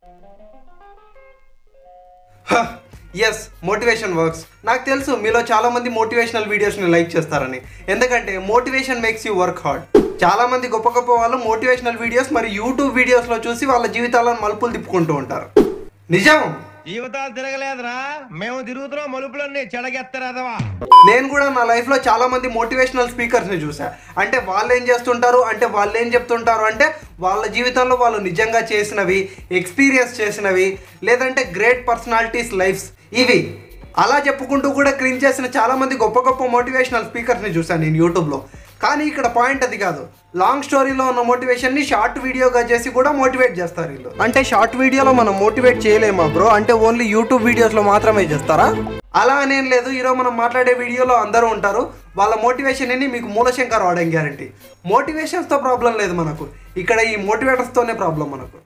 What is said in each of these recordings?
Yes motivation works నాకు తెలుసు మీలో చాలా మంది మోటివేషనల్ వీడియోస్ని లైక్ చేస్తారని ఎందుకంటే motivation makes you work hard చాలా మంది గొప్ప గొప్ప వాళ్ళు మోటివేషనల్ వీడియోస్ మరి యూట్యూబ్ వీడియోస్లో చూసి వాళ్ళ జీవితాలను మలుపులు తిప్పుకుంటూ ఉంటారు నిజం జీవితాలు తిరగలేదురా మేము తిరుగుతున్నాం మలుపులన్నీ చెడగెత్తరాదవా నేను కూడా నా లైఫ్లో చాలా మంది మోటివేషనల్ స్పీకర్స్ని చూసా అంటే వాళ్ళు ఏం చేస్తుంటారు అంటే వాళ్ళు ఏం చెప్తుంటారు అంటే వాళ్ళ జీవితంలో వాళ్ళు నిజంగా చేసినవి ఎక్స్పీరియన్స్ చేసినవి లేదంటే గ్రేట్ పర్సనాలిటీస్ లైఫ్స్ ఇవి అలా చెప్పుకుంటూ కూడా క్రీన్ చేసిన చాలా మంది గొప్ప గొప్ప మోటివేషనల్ స్పీకర్స్ని చూశాను నేను యూట్యూబ్లో కానీ ఇక్కడ పాయింట్ అది కాదు లాంగ్ స్టోరీలో ఉన్న మోటివేషన్ని షార్ట్ వీడియోగా చేసి కూడా మోటివేట్ చేస్తారు వీళ్ళు అంటే షార్ట్ వీడియోలో మనం మోటివేట్ చేయలేమా బ్రో అంటే ఓన్లీ యూట్యూబ్ వీడియోస్లో మాత్రమే చేస్తారా అలా అనేం లేదు ఈరోజు మనం మాట్లాడే వీడియోలో అందరూ ఉంటారు వాళ్ళ మోటివేషన్ అని మీకు మూలశంకర్ వాడడం గ్యారంటీ మోటివేషన్స్తో ప్రాబ్లం లేదు మనకు ఇక్కడ ఈ మోటివేటర్స్తోనే ప్రాబ్లం మనకు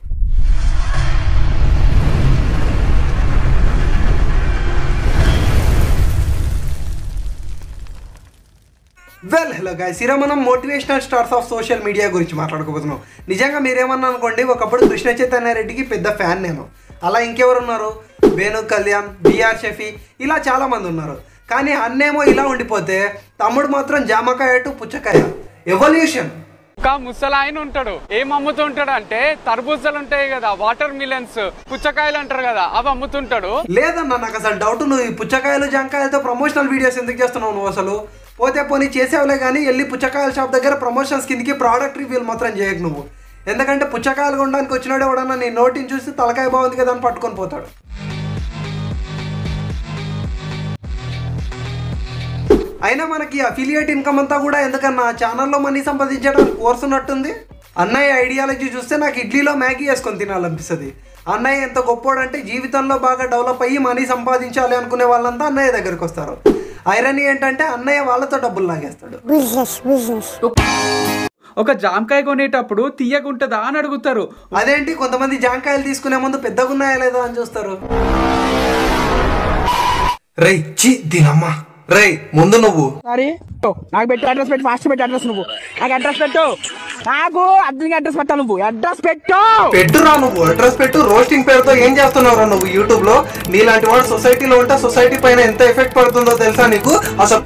వెల్ హలో గాయస్ ఈరోజు మనం motivational stars of social media గురించి మాట్లాడుకోబోతున్నాం నిజంగా మీరేమన్నా అనుకోండి ఒకప్పుడు కృష్ణ చైతన్య రెడ్డికి పెద్ద ఫ్యాన్ నేను అలా ఇంకెవరు ఉన్నారు వేణు కళ్యాణ్ బిఆర్ షఫీ ఇలా చాలా మంది ఉన్నారు కానీ అన్నేమో ఇలా ఉండిపోతే తమ్ముడు మాత్రం జామకాయ టు పుచ్చకాయ ఎవల్యూషన్ ఒక ముసలాయన ఉంటాడు ఏం అమ్ముతుంటాడు అంటే తర్బూజాలు ఉంటాయి కదా వాటర్ మిలన్స్ పుచ్చకాయలు అంటారు కదా అవి అమ్ముతుంటాడు లేదన్నా నాకు అసలు డౌట్ నువ్వు ఈ పుచ్చకాయలు జంకాయలతో ప్రమోషనల్ వీడియోస్ ఎందుకు చేస్తున్నావు నువ్వు అసలు పోతే పోనీ చేసేవులే కానీ వెళ్ళి పుచ్చకాయల షాప్ దగ్గర ప్రమోషన్స్ కిందకి ప్రోడక్ట్ రివ్యూలు మాత్రం చేయకు నువ్వు ఎందుకంటే పుచ్చకాయలు కొనడానికి వచ్చినాడు ఎవడన్నా నీ నోటిని చూసి తలకాయ బాగుంది కదా అని పట్టుకొని పోతాడు అయినా మనకి అఫిలియేట్ ఇన్కమ్ అంతా కూడా ఎందుకన్నా ఛానల్లో మనీ సంపాదించడానికి కోర్స్ ఉన్నట్టుంది అన్నయ్య ఐడియాలజీ చూస్తే నాకు ఇడ్లీలో మ్యాగీ వేసుకొని తినాలనిపిస్తుంది అన్నయ్య ఎంత గొప్పోడంటే జీవితంలో బాగా డెవలప్ అయ్యి మనీ సంపాదించాలి అనుకునే వాళ్ళంతా అన్నయ్య దగ్గరికి వస్తారు ఐరనీ ఏంటంటే అన్నయ్య వాళ్ళతో డబ్బులు లాగేస్తాడు ఒక జామకాయ కొనేటప్పుడు తీయగుంటదా అని అడుగుతారు అదేంటి కొంతమంది జాంకాయలు తీసుకునే ముందు పెద్దగా ఉన్నాయా లేదా అని చూస్తారు రై చి దీనమ్మా రై ముందు నువ్వు సారీ నాకు పెట్టు అడ్రస్ పెట్టు ఫాస్ట్ పెట్టు అడ్రస్ నువ్వు నాకు అడ్రస్ పెట్టు నాకు అర్జున్గా అడ్రస్ పెట్టా నువ్వు అడ్రస్ పెట్టు పెట్టురా నువ్వు అడ్రస్ పెట్టు రోస్టింగ్ పేరుతో ఏం చేస్తున్నావురా నువ్వు యూట్యూబ్ లో నీలాంటి వాడు సొసైటీలో ఉంటే సొసైటీ పైన ఎంత ఎఫెక్ట్ పడుతుందో తెలుసా నీకు అసలు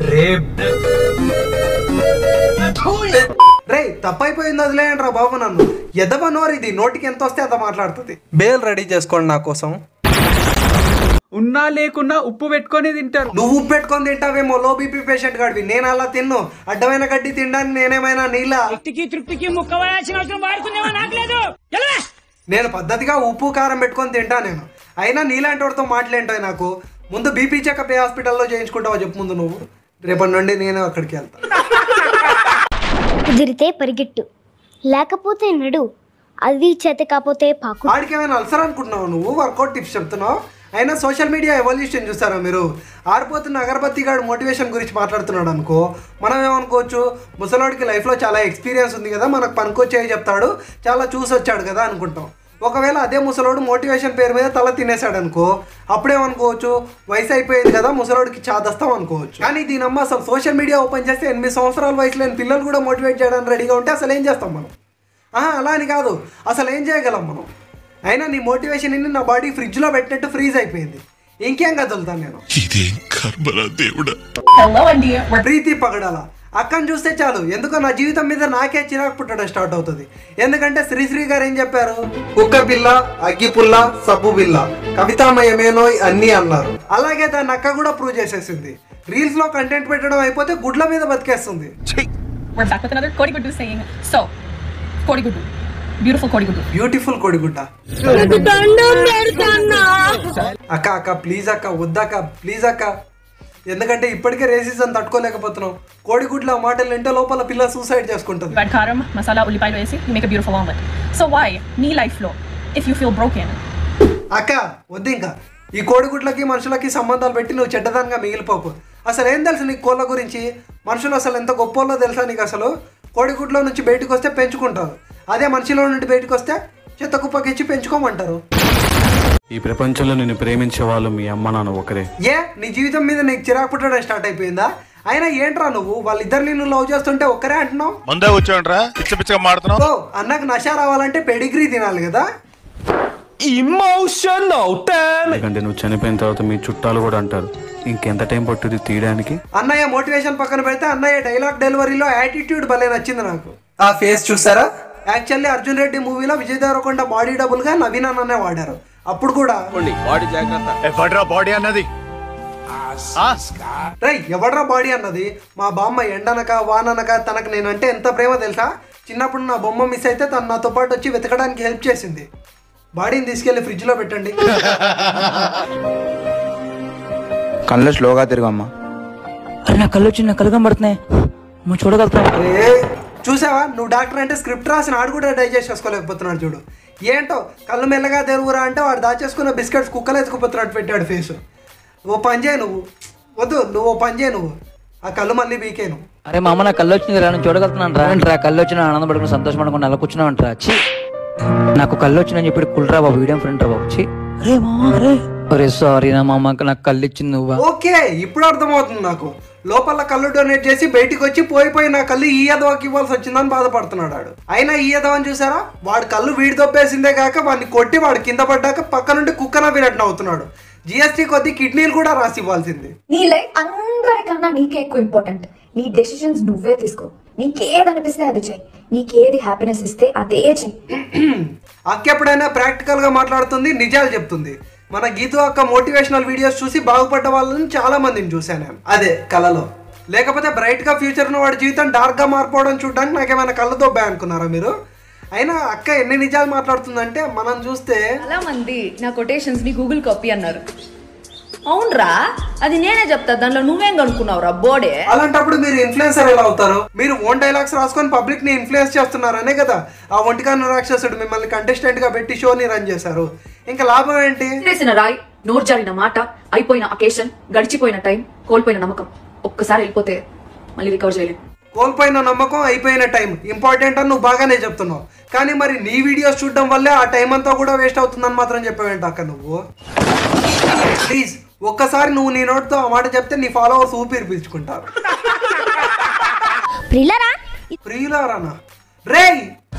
రే తప్పైపోయింది వదిలేయండి రా బాబు నన్ను ఎదవ నోరు ఇది నోటికి ఎంత వస్తే అంత మాట్లాడుతుంది బేల్ రెడీ చేసుకోండి నా కోసం ఉన్నా లేకున్నా ఉప్పు పెట్టుకొని తింటారు నువ్వు ఉప్పు పెట్టుకొని తింటావేమో లో బీపీ పేషెంట్ గాడివి నేను అలా తిన్ను అడ్డమైన గడ్డి తినడానికి నేనేమైనా నీళ్ళ తృప్తికి తృప్తికి ముక్క వేయాల్సిన అవసరం వాడుకునేవా నాకు లేదు ఎలా నేను పద్ధతిగా ఉప్పు కారం పెట్టుకొని తింటా నేను అయినా నీలాంటి వాడితో మాట్లాంటాయి నాకు ముందు బీపీ చెకప్ ఏ హాస్పిటల్లో చేయించుకుంటావో చెప్పు ముందు నువ్వు రేపటి నుండి నేను అక్కడికి వెళ్తా కుదిరితే పరిగెట్టు లేకపోతే నడు అది చేత కాకపోతే పాకు వాడికి ఏమైనా అల్సర్ అనుకుంటున్నావు నువ్వు వర్కౌట్ టిప్స్ చెప్తున్నావు అయినా సోషల్ మీడియా ఎవల్యూషన్ చూసారా మీరు ఆరిపోతున్న అగరబత్తి గాడు మోటివేషన్ గురించి మాట్లాడుతున్నాడు అనుకో మనం ఏమనుకోవచ్చు ముసలోడికి లైఫ్లో చాలా ఎక్స్పీరియన్స్ ఉంది కదా మనకు పనికొచ్చేవి చెప్తాడు చాలా చూసి వచ్చాడు కదా అనుకుంటాం ఒకవేళ అదే ముసలోడు మోటివేషన్ పేరు మీద తల తినేసాడు అనుకో అప్పుడేమనుకోవచ్చు వయసు అయిపోయింది కదా ముసలోడికి చాదస్తాం అనుకోవచ్చు కానీ దీనమ్మ అసలు సోషల్ మీడియా ఓపెన్ చేస్తే ఎనిమిది సంవత్సరాల వయసు లేని పిల్లలు కూడా మోటివేట్ చేయడానికి రెడీగా ఉంటే అసలు ఏం చేస్తాం మనం ఆహా, అలా అని కాదు అసలు ఏం చేయగలం మనం అయినా నీ మోటివేషన్ ఇన్ని నా బాడీ ఫ్రిడ్జ్లో పెట్టినట్టు ఫ్రీజ్ అయిపోయింది ఇంకేం కదులుతాను నేను ఇదేం కర్మరా దేవుడా ప్రీతి పగడాల అక్కని చూస్తే చాలు ఎందుకో నా జీవితం మీద నాకే చిరాకు పుట్టడం స్టార్ట్ అవుతుంది ఎందుకంటే శ్రీశ్రీ గారు ఏం చెప్పారు కుక్క బిల్ల అగ్గి పుల్ల సబ్బు బిల్ల కవితామయమేనోయ్ అన్నీ అన్నారు అలాగే దాన్ని అక్క కూడా ప్రూవ్ చేసేసింది రీల్స్ లో కంటెంట్ పెట్టడం అయిపోతే గుడ్ల మీద బతికేస్తుంది We're back with another Kodigudu saying, so, Kodigudu, beautiful Kodigudu. Beautiful కొడిగుడ్డ అక్క అక్క ప్లీజ్ అక్క వద్దక్క ప్లీజ్ అక్క ఎందుకంటే ఇప్పటికే రేసిజం తట్టుకోలేకపోతున్నాం కోడిగుడ్ల ఆ మాటలు వింటే లోపల పిల్ల సూసైడ్ చేసుకుంటుంది You add karam, masala, ulipailu esi, you make a beautiful omelet. So why, knee life flow, if you feel broken, అక్క వద్దు ఇంకా ఈ కోడిగుడ్లకి మనుషులకి సంబంధాలు పెట్టి నువ్వు చెడ్డదానిగా మిగిలిపోకు అసలు ఏం తెలుసు నీకు కోళ్ళ గురించి మనుషులు అసలు ఎంత గొప్పోళ్ళో తెలుసా నీకు అసలు కోడిగుడ్లో నుంచి బయటకు వస్తే పెంచుకుంటారు అదే మనిషిలో నుండి బయటకు వస్తే చెత్త కుప్పకిచ్చి పెంచుకోమంటారు ఈ ప్రపంచంలో నిన్ను ప్రేమించే వాళ్ళు మీ అమ్మ నాన్న ఒకరే ఏ నీ జీవితం మీద నీకు చిరాకు పుట్టడం స్టార్ట్ అయిపోయిందా అయినా ఏంట్రా నువ్వు వాళ్ళిద్దరిని నువ్వు లవ్ చేస్తుంటే ఒక్కరే అంటున్నావు ముందే వచ్చావంట్రా పిచ్చ పిచ్చగా మాడుతున్నావు ఓ అన్నకు నష రావాలంటే పెడిగ్రీ తినాలి కదా ఎందుకంటే నువ్వు చనిపోయిన తర్వాత మీ చుట్టాలు కూడా అంటారు ఇంకెంత టైం పట్టుది తీయడానికి అన్నయ్య మోటివేషన్ పక్కన పెడితే అన్నయ్య డైలాగ్ డెలివరీలో యాటిట్యూడ్ భలే నచ్చింది నాకు ఆ ఫేస్ చూసారా యాక్చువల్లీ అర్జున్ రెడ్డి మూవీలో విజయ్ దేవరకొండ బాడీ డబుల్ గా నవీన్ అన్ననే వాడారు అప్పుడు కూడా బాడీ అన్నది రేయ్ ఎవడ్రా బాడీ అన్నది మా బామ్మ ఎండనక వాననక తనకు నేనంటే ఎంత ప్రేమ తెలుసా చిన్నప్పుడు నా బొమ్మ మిస్ అయితే తను నాతో పాటు వచ్చి వెతకడానికి హెల్ప్ చేసింది బాడీని తీసుకెళ్లి ఫ్రిడ్జ్ లో పెట్టండి కళ్ళు స్లోగా తిరగమ్మా అరే నా కళ్ళు వచ్చి నా కళ్ళు కనబడుతున్నాయి నువ్వు చూడగలుగుతావు ఏ చూసావా నువ్వు డాక్టర్ అంటే స్క్రిప్ట్ రాసిన ఆడు కూడా డైజెస్ట్ చేసుకోలేకపోతున్నాడు చూడు ఏంటో కళ్ళు మెల్లగా తెరుగురా అంటే వాడు దాచేసుకున్న బిస్కెట్స్ కుక్కలు ఎత్తుకుపోతున్నట్టు పెట్టాడు ఫేస్ ఓ పని చేయి నువ్వు వద్దు నువ్వు ఓ పని చేయి నువ్వు ఆ కళ్ళు మళ్ళీ బీకే నువ్వు అరే మా అమ్మ నా కళ్ళు వచ్చింది రా నేను చూడగలుగుతున్నాను రా రా కళ్ళు వచ్చిన ఆనందపడుకుని సంతోషపడుకుని అలా కూర్చున్నావు రా చి నాకు కళ్ళు వచ్చిందని చెప్పి కుల్రా బాబు వీడియో ఫ్రెండ్ రా బాబు చి అరే మామ అరే అరే సారీ నా మా అమ్మకి నాకు కళ్ళు ఇచ్చింది నువ్వా ఓకే ఇప్పుడు అర్థమవుతుంది నాకు లోపల కళ్ళు డొనేట్ చేసి బయటికి వచ్చి పోయిపోయి నా కళ్ళు ఈ యదవకి ఇవ్వాల్సి వచ్చిందని బాధపడుతున్నాడు వాడు అయినా ఈ యదవని చూసారా వాడు కళ్ళు వీడి దొబ్బేసిందే కాక వాడిని కొట్టి వాడు కింద పడ్డాక పక్క నుండి కుక్క నవ్వినట్టు అవుతున్నాడు జిఎస్టీ కొద్ది కిడ్నీలు కూడా రాసి ఇవ్వాల్సింది నీ లైఫ్ అందరికన్నా నీకే ఎక్కువ ఇంపార్టెంట్ నీ డెసిషన్స్ నువ్వే తీసుకో నీకేది అనిపిస్తే అది చెయ్యి నీకేది హ్యాపీనెస్ ఇస్తే అదే చెయ్యి అక్క ఎప్పుడైనా ప్రాక్టికల్ గా మాట్లాడుతుంది నిజాలు చెప్తుంది మన గీతు అక్క మోటివేషనల్ వీడియోస్ చూసి బాగుపడ్డ వాళ్ళని చాలా మందిని చూశాను నేను అదే కళలో లేకపోతే బ్రైట్ గా ఫ్యూచర్ ఉన్న వాడి జీవితం డార్క్ గా మారిపోవడం చూడడానికి నాకేమైనా కళ్ళతో బ్యా అనుకున్నారా మీరు అయినా అక్క ఎన్ని నిజాలు మాట్లాడుతుందంటే మనం చూస్తే చాలా మంది నా కొటేషన్స్ ని గూగుల్ కాపీ అన్నారు అవునరా అది నేనే చెప్తా దాంట్లో నువ్వేం కనుక్కున్నావురా బోడే అలాంటప్పుడు మీరు ఇన్ఫ్లుయెన్సర్ ఎలా అవుతారు మీరు ఓన్ డైలాగ్స్ రాసుకొని పబ్లిక్ ని ఇన్ఫ్లుయెన్స్ చేస్తున్నారనే కదా ఆ ఒంటికాను రాక్షసుడు మిమ్మల్ని కంటెస్టెంట్ గా పెట్టి షోని రన్ చేశారు ఇంకా లాభం ఏంటి చేసిన రాయ్ నోరు జారిన మాట అయిపోయిన అకేషన్ గడిచిపోయిన టైం కోల్పోయిన నమ్మకం ఒక్కసారి వెళ్ళిపోతే మళ్ళీ రికవర్ చేయలేం కోల్పోయిన నమ్మకం అయిపోయిన టైం ఇంపార్టెంట్ అని నువ్వు బాగానే చెప్తున్నావు కానీ మరి నీ వీడియోస్ చూడడం వల్లే ఆ టైం అంతా కూడా వేస్ట్ అవుతుందని మాత్రం చెప్పావేంటి అక్క నువ్వు ప్లీజ్ ఒక్కసారి నువ్వు నీ నోటితో ఆ మాట చెప్తే నీ ఫాలోవర్స్ ఊపిరి పీల్చుకుంటారు ప్రిల్లరా ప్రియులారానా రేయ్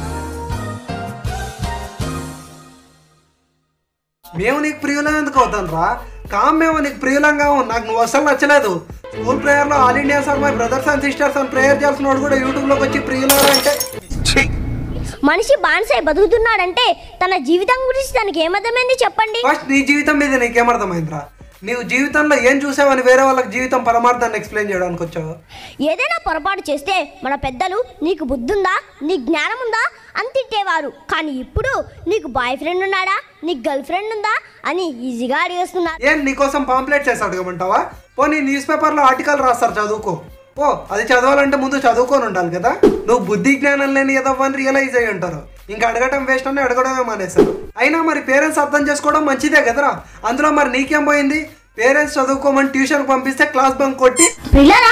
మేము నీకు ప్రియులం ఎందుకు అవుతాను రా కామ్ మేము నీకు ప్రియులంగా ఉన్నాం. నాకు నువ్వు అసలు నచ్చలేదు స్కూల్ ప్రేయర్లో all India sir my brothers and sisters అని ప్రేయర్ చేసిన వాడు కూడా యూట్యూబ్లోకి వచ్చి ప్రియులారా అంటే మనిషి బానిసై బతుకుతున్నాడంటే తన జీవితం గురించి తనకి ఏమర్థమైంది చెప్పండి ఫస్ట్ నీ జీవితం మీద నీకేమర్థమైందిరా నీవు జీవితంలో ఏం చూసావని వేరే వాళ్ళకి జీవితం పరమార్థాన్ని ఎక్స్ప్లెయిన్ చేయడానికి వచ్చావు ఏదైనా పొరపాటు చేస్తే మన పెద్దలు నీకు బుద్ధుందా నీకు జ్ఞానం ఉందా అని తిట్టేవారు కానీ ఇప్పుడు నీకు బాయ్ ఫ్రెండ్ ఉన్నాడా నీకు గర్ల్ ఫ్రెండ్ ఉందా అని ఈజీగా అడిగేస్తున్నారు ఏం నీకోసం పాంప్లెట్స్ వేసి అడగమంటావా పోనీ న్యూస్ పేపర్లో ఆర్టికల్ రాస్తారు చదువుకో ఓ అది చదవాలంటే ముందు చదువుకొని ఉండాలి కదా నువ్వు బుద్ధి జ్ఞానం లేని ఏదో అని రియలైజ్ అయ్యి ఉంటారు ఇంకా అడగటం వేస్ట్ అని అడగడమే మానేశారు అయినా మరి పేరెంట్స్ అర్థం చేసుకోవడం మంచిదే కదరా అందులో మరి నీకేం పోయింది పేరెంట్స్ చదువుకోమని ట్యూషన్ పంపిస్తే క్లాస్ బంక్ కొట్టి ప్రిల్లరా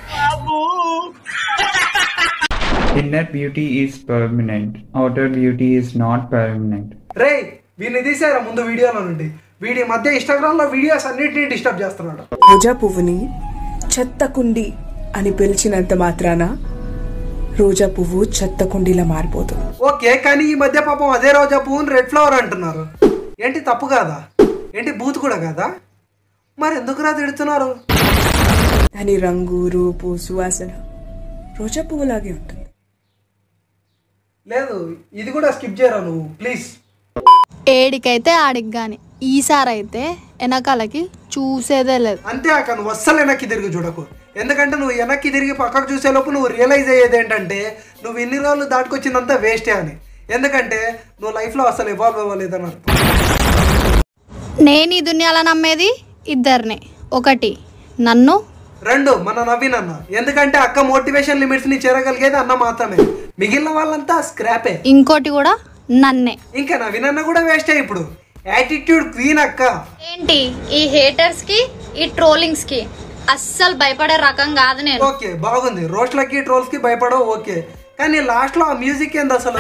Inner beauty is permanent, outer beauty is not permanent. రే వీడిని తీసారా ముందు వీడియోలో నుండి వీడి మధ్య ఇన్స్టాగ్రామ్ లో వీడియోస్ అన్నిటిని డిస్టర్బ్ చేస్తున్నాడు రోజా పువ్వుని చెత్త కుండి అని పిలిచినంత మాత్రాన రోజా పువ్వు చెత్త కుండీలా మారిపోతుంది ఓకే కానీ ఈ మధ్య పాపం అదే రోజా పువ్వుని రెడ్ ఫ్లవర్ అంటున్నారు ఏంటి తప్పు కాదా ఏంటి బూత్ కూడా కాదా మరి ఎందుకురా తిడుతున్నారు దాని రంగు రూపు సువాసన రోజా పువ్వులాగే ఉంటుంది లేదు ఇది కూడా స్కిప్ చేయరా నువ్వు ప్లీజ్ ఏడికైతే ఆడికి గాని ఈసారైతే వెనకాలకి చూసేదే లేదు అంతే అక్క నువ్వు అస్సలు వెనక్కి తిరిగి చూడకు ఎందుకంటే నువ్వు వెనక్కి తిరిగి పక్కకు చూసేలోపు నువ్వు రియలైజ్ అయ్యేది ఏంటంటే నువ్వు ఇన్ని రోజులు దాటుకొచ్చిందంతా వేస్టే అని ఎందుకంటే నువ్వు లైఫ్లో అసలు ఇవాల్వ్ అవ్వలేదని అర్థం నేను ఈ దునియాలో నమ్మేది ఇద్దరిని ఒకటి నన్ను రెండు మన నవీన్ అన్న ఎందుకంటే అక్క మోటివేషన్ లిమిట్స్ ని చేరగలిగేది అన్న మాత్రమే మిగిలిన వాళ్ళంతా స్క్రాపే ఇంకోటి కూడా నన్నే ఇంకా నవీన్ అన్న కూడా వేస్టే ఇప్పుడు యాటిట్యూడ్ క్వీన్ అక్క ఏంటి ఈ హేటర్స్ కి ఈ ట్రోలింగ్స్ కి అస్సలు భయపడే రకం కాదు నేను ఓకే బాగుంది రోస్ట్లకి ట్రోల్స్ కి భయపడవు ఓకే కానీ లాస్ట్ లో ఆ మ్యూజిక్ ఏంది అసలు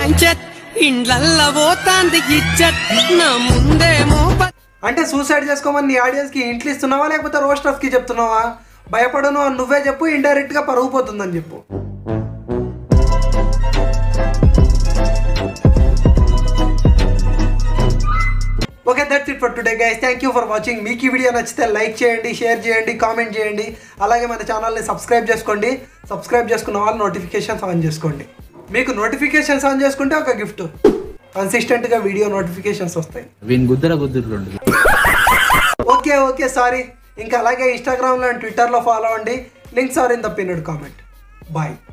అంటే సూసైడ్ చేసుకోమని నీ ఆడియన్స్ కి ఇంట్లు ఇస్తున్నావా లేకపోతే రోస్టర్స్ కి చెప్తున్నావా భయపడను అని నువ్వే చెప్పు ఇండైరెక్ట్ గా పరుగు పోతుందని చెప్పు okay that's it for today guys thank you for watching మీకు ఈ వీడియో నచ్చితే లైక్ చేయండి షేర్ చేయండి కామెంట్ చేయండి అలాగే మన ఛానల్ని సబ్స్క్రైబ్ చేసుకోండి సబ్స్క్రైబ్ చేసుకున్న వాళ్ళు నోటిఫికేషన్స్ ఆన్ చేసుకోండి మీకు నోటిఫికేషన్స్ ఆన్ చేసుకుంటే ఒక గిఫ్ట్ కన్సిస్టెంట్గా వీడియో నోటిఫికేషన్స్ వస్తాయి వీని గుద్దర గుద్దురుండు ఓకే ఓకే సారీ ఇంకా అలాగే ఇన్స్టాగ్రామ్లో అండ్ ట్విట్టర్లో ఫాలో అవ్వండి links are in the pinned comment bye